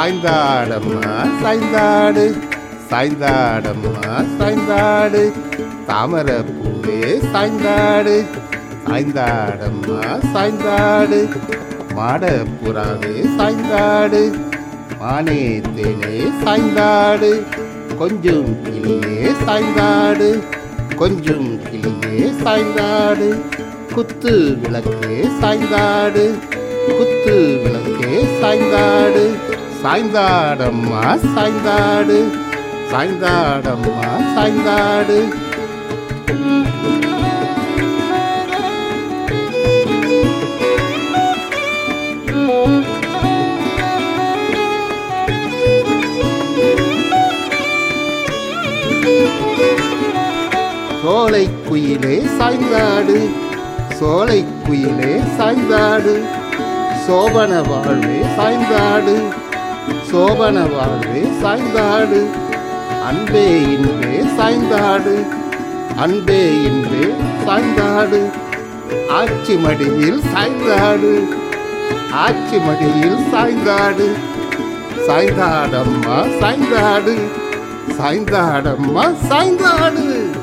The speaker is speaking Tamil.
சாய்ந்தாடம்மா சாய்ந்தாடு சாய்ந்தாடம்மா சாய்ந்தாடு தாமரை பூவே சாய்ந்தாடு சாய்ந்தாடம்மா சாய்ந்தாடு மாடப்புறாவே சாய்ந்தாடு மானே தேனே சாய்ந்தாடு கொஞ்சம் கிளியே சாய்ந்தாடு கொஞ்சம் கிளியே சாய்ந்தாடு குத்து விளக்கே சாய்ந்தாடு குத்து விளக்கே சாய்ந்தாடு சாய்ந்தாடம்மா சாய்ந்தாடு சாய்ந்தாடம்மா சாய்ந்தாடு சோலை குயிலே சாய்ந்தாடு சோலை குயிலே சாய்ந்தாடு சோபன வாழ்வே சாய்ந்தாடு சோபன வாழ்வே சாய்ந்தாடு அன்பே இன்பே சாய்ந்தாடு அன்பே இன்பே சாய்ந்தாடு ஆட்சி மடியில் சாய்ந்தாடு ஆட்சி மடியில் சாய்ந்தாடு சாய்ந்தாடம்மா சாய்ந்தாடு சாய்ந்தாடம்மா சாய்ந்தாடு